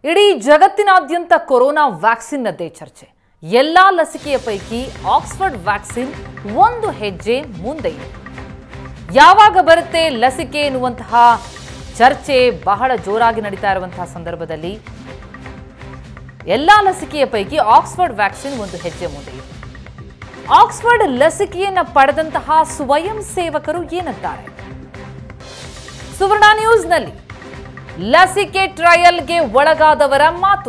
ಇಡೀ ಜಗತ್ತಿನಾದ್ಯಂತ ಕೊರೋನಾ ವ್ಯಾಕ್ಸಿನ್ನದ್ದೇ ಚರ್ಚೆ ಎಲ್ಲಾ ಲಸಿಕೆಯ ಪೈಕಿ ಆಕ್ಸ್ಫರ್ಡ್ ವ್ಯಾಕ್ಸಿನ್ ಒಂದು ಹೆಜ್ಜೆ ಮುಂದೆ ಇದೆ ಯಾವಾಗ ಬರುತ್ತೆ ಲಸಿಕೆ ಎನ್ನುವಂತಹ ಚರ್ಚೆ ಬಹಳ ಜೋರಾಗಿ ನಡೀತಾ ಇರುವಂತಹ ಸಂದರ್ಭದಲ್ಲಿ ಎಲ್ಲಾ ಲಸಿಕೆಯ ಪೈಕಿ ಆಕ್ಸ್ಫರ್ಡ್ ವ್ಯಾಕ್ಸಿನ್ ಒಂದು ಹೆಜ್ಜೆ ಮುಂದೆ ಇದೆ ಆಕ್ಸ್ಫರ್ಡ್ ಲಸಿಕೆಯನ್ನ ಪಡೆದಂತಹ ಸ್ವಯಂ ಸೇವಕರು ಏನಂತಾರೆ ಸುವರ್ಣ ನ್ಯೂಸ್ನಲ್ಲಿ ಲಸಿಕೆ ಟ್ರಯಲ್ಗೆ ಒಳಗಾದವರ ಮಾತು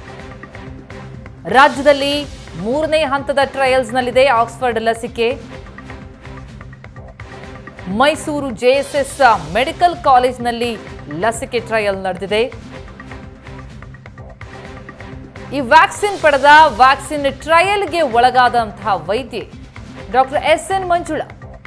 ರಾಜ್ಯದಲ್ಲಿ ಮೂರನೇ ಹಂತದ ಟ್ರಯಲ್ಸ್ನಲ್ಲಿದೆ ಆಕ್ಸ್ಫರ್ಡ್ ಲಸಿಕೆ ಮೈಸೂರು ಜೆಎಸ್ಎಸ್ ಮೆಡಿಕಲ್ ಕಾಲೇಜ್ನಲ್ಲಿ ಲಸಿಕೆ ಟ್ರಯಲ್ ನಡೆದಿದೆ ಈ ವ್ಯಾಕ್ಸಿನ್ ಪಡೆದ ವ್ಯಾಕ್ಸಿನ್ ಟ್ರಯಲ್ಗೆ ಒಳಗಾದಂತಹ ವೈದ್ಯೆ ಡಾಕ್ಟರ್ ಎಸ್ ಎನ್ ಮಂಜುಳಾ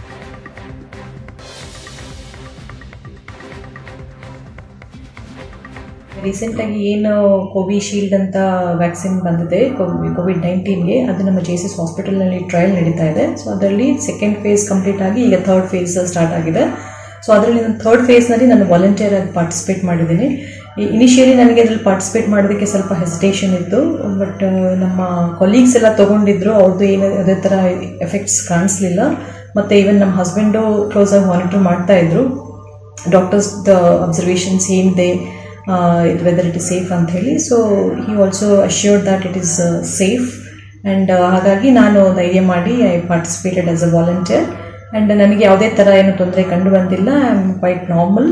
ರೀಸೆಂಟಾಗಿ ಏನು ಕೋವಿಶೀಲ್ಡ್ ಅಂತ ವ್ಯಾಕ್ಸಿನ್ ಬಂದಿದೆ ಕೋವಿಡ್ ನೈನ್ಟೀನ್ಗೆ ಅದು ನಮ್ಮ ಜೆ ಎಸ್ ಎಸ್ ಹಾಸ್ಪಿಟಲ್ನಲ್ಲಿ ಟ್ರಯಲ್ ನಡೀತಾ ಇದೆ ಸೊ ಅದರಲ್ಲಿ ಸೆಕೆಂಡ್ ಫೇಸ್ ಕಂಪ್ಲೀಟ್ ಆಗಿ ಈಗ ಥರ್ಡ್ ಫೇಸ್ ಸ್ಟಾರ್ಟ್ ಆಗಿದೆ ಸೊ ಅದರಲ್ಲಿ ನಾನು ಥರ್ಡ್ ಫೇಸ್ನಲ್ಲಿ ನಾನು ವಾಲಂಟಿಯರ್ ಆಗಿ ಪಾರ್ಟಿಸಿಪೇಟ್ ಮಾಡಿದ್ದೀನಿ ಇನಿಷಿಯಲಿ ನನಗೆ ಅದರಲ್ಲಿ ಪಾರ್ಟಿಸಿಪೇಟ್ ಮಾಡೋದಕ್ಕೆ ಸ್ವಲ್ಪ ಹೆಸಿಟೇಷನ್ ಇತ್ತು ಬಟ್ ನಮ್ಮ ಕೊಲೀಗ್ಸ್ ಎಲ್ಲ ತೊಗೊಂಡಿದ್ರು ಅವ್ರದ್ದು ಏನು ಅದೇ ಥರ ಎಫೆಕ್ಟ್ಸ್ ಕಾಣಿಸ್ಲಿಲ್ಲ ಮತ್ತು ಈವನ್ ನಮ್ಮ ಹಸ್ಬೆಂಡು ಕ್ಲೋಸ್ ಆಗಿ ಮಾನಿಟರ್ ಮಾಡ್ತಾ ಇದ್ರು ಡಾಕ್ಟರ್ಸ್ ಅಬ್ಸರ್ವೇಷನ್ಸ್ ಏನಿದೆ ವೆದರ್ ಇಟ್ ಇಸ್ ಸೇಫ್ ಅಂತ ಹೇಳಿ so he also assured that it is safe and ಹಾಗಾಗಿ ನಾನು ಧೈರ್ಯ ಮಾಡಿ I participated as a volunteer and ನನಗೆ ಯಾವುದೇ ಥರ ಏನು ತೊಂದರೆ ಕಂಡು ಬಂದಿಲ್ಲ I am quite normal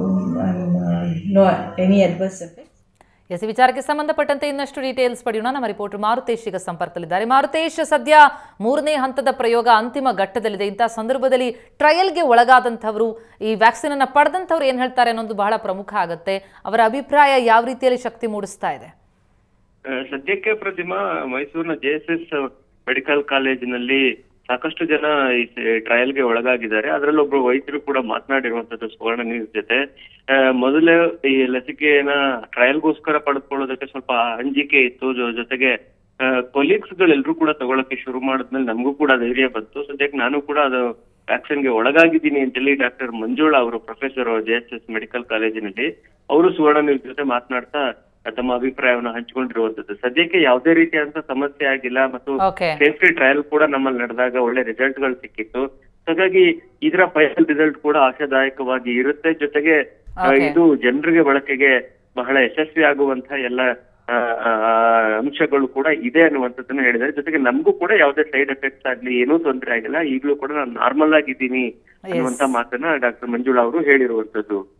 no any adverse effect yes ಈ ವಿಚಾರಕ್ಕೆ ಸಂಬಂಧಪಟ್ಟಂತೆ ಇನ್ನಷ್ಟು ಡೀಟೇಲ್ಸ್ ಪಡೆಯೋಣ ನಮ್ಮ ರಿಪೋರ್ಟರ್ ಮಾರುತೇಶ್ ಈಗ ಸಂಪರ್ಕದಲ್ಲಿದ್ದಾರೆ ಮಾರುತೇಶ್ ಸದ್ಯ ಮೂರನೇ ಹಂತದ ಪ್ರಯೋಗ ಅಂತಿಮ ಘಟ್ಟದಲ್ಲಿದೆ ಇಂತಹ ಸಂದರ್ಭದಲ್ಲಿ ಟ್ರಯಲ್ಗೆ ಒಳಗಾದಂಥವರು ಈ ವ್ಯಾಕ್ಸಿನ್ ಅನ್ನ ಪಡೆದಂಥವ್ರು ಏನು ಹೇಳ್ತಾರೆ ಅನ್ನೋದು ಬಹಳ ಪ್ರಮುಖ ಆಗುತ್ತೆ ಅವರ ಅಭಿಪ್ರಾಯ ಯಾವ ರೀತಿಯಲ್ಲಿ ಶಕ್ತಿ ಮೂಡಿಸ್ತಾ ಇದೆ ಆ, ಸದ್ಯಕ್ಕೆ ಪ್ರತಿಮಾ ಮೈಸೂರಿನ ಜೆ ಎಸ್ ಎಸ್ ಮೆಡಿಕಲ್ ಕಾಲೇಜಿನಲ್ಲಿ ಸಾಕಷ್ಟು ಜನ ಈ ಟ್ರಯಲ್ಗೆ ಒಳಗಾಗಿದ್ದಾರೆ ಅದರಲ್ಲಿ ಒಬ್ರು ವೈದ್ಯರು ಕೂಡ ಮಾತನಾಡಿರುವಂತದ್ದು ಸುವರ್ಣ ನ್ಯೂಸ್ ಜೊತೆ ಆ, ಮೊದಲೇ ಈ ಲಸಿಕೆಯನ್ನ ಟ್ರಯಲ್ಗೋಸ್ಕರ ಪಡೆದುಕೊಳ್ಳೋದಕ್ಕೆ ಸ್ವಲ್ಪ ಅಂಜಿಕೆ ಇತ್ತು ಜೊ- ಜೊತೆಗೆ ಕೊಲೀಗ್ಸ್ ಗಳೆಲ್ಲರೂ ಕೂಡ ತಗೊಳಕ್ಕೆ ಶುರು ಮಾಡಿದ್ಮೇಲೆ ನಮಗೂ ಕೂಡ ಧೈರ್ಯ ಬಂತು ಸದ್ಯಕ್ಕೆ ನಾನು ಕೂಡ ಅದು ವ್ಯಾಕ್ಸಿನ್ಗೆ ಒಳಗಾಗಿದ್ದೀನಿ ಅಂತೇಳಿ ಡಾಕ್ಟರ್ ಮಂಜುಳಾ ಅವರು professor J S S medical ಕಾಲೇಜಿನಲ್ಲಿ ಅವರು ಸುವರ್ಣ ನ್ಯೂಸ್ ಜೊತೆ ಮಾತನಾಡ್ತಾ ತಮ್ಮ ಅಭಿಪ್ರಾಯವನ್ನು ಹಂಚಿಕೊಂಡಿರುವಂತದ್ದು ಸದ್ಯಕ್ಕೆ ಯಾವುದೇ ರೀತಿಯಾದಂತ ಸಮಸ್ಯೆ ಆಗಿಲ್ಲ ಮತ್ತು ಓಕೆ ಸೇಫ್ಟಿ ಟ್ರಯಲ್ ಕೂಡ ನಮ್ಮಲ್ಲಿ ನಡೆದಾಗ ಒಳ್ಳೆ ರಿಸಲ್ಟ್ ಗಳು ಸಿಕ್ಕಿತ್ತು ಹಾಗಾಗಿ ಇದರ ಫೈನಲ್ ರಿಸಲ್ಟ್ ಕೂಡ ಆಶಾದಾಯಕವಾಗಿ ಇರುತ್ತೆ ಜೊತೆಗೆ ಆ, Okay. ಇದು ಜನರಿಗೆ ಬಳಕೆಗೆ ಬಹಳ ಯಶಸ್ವಿ ಆಗುವಂತಹ ಎಲ್ಲ ಆ, ಆ, ಅಂಶಗಳು ಕೂಡ ಇದೆ ಅನ್ನುವಂಥದ್ದನ್ನ ಹೇಳಿದ್ದಾರೆ ಜೊತೆಗೆ ನಮಗೂ ಕೂಡ ಯಾವುದೇ ಸೈಡ್ ಎಫೆಕ್ಟ್ಸ್ ಆಗ್ಲಿ ಏನೂ ತೊಂದರೆ ಆಗಿಲ್ಲ ಈಗಲೂ ಕೂಡ ನಾನು ನಾರ್ಮಲ್ ಆಗಿದ್ದೀನಿ ಅನ್ನುವಂತ ಮಾತನ್ನ ಡಾಕ್ಟರ್ ಮಂಜುಳಾ ಅವರು ಹೇಳಿರುವಂತದ್ದು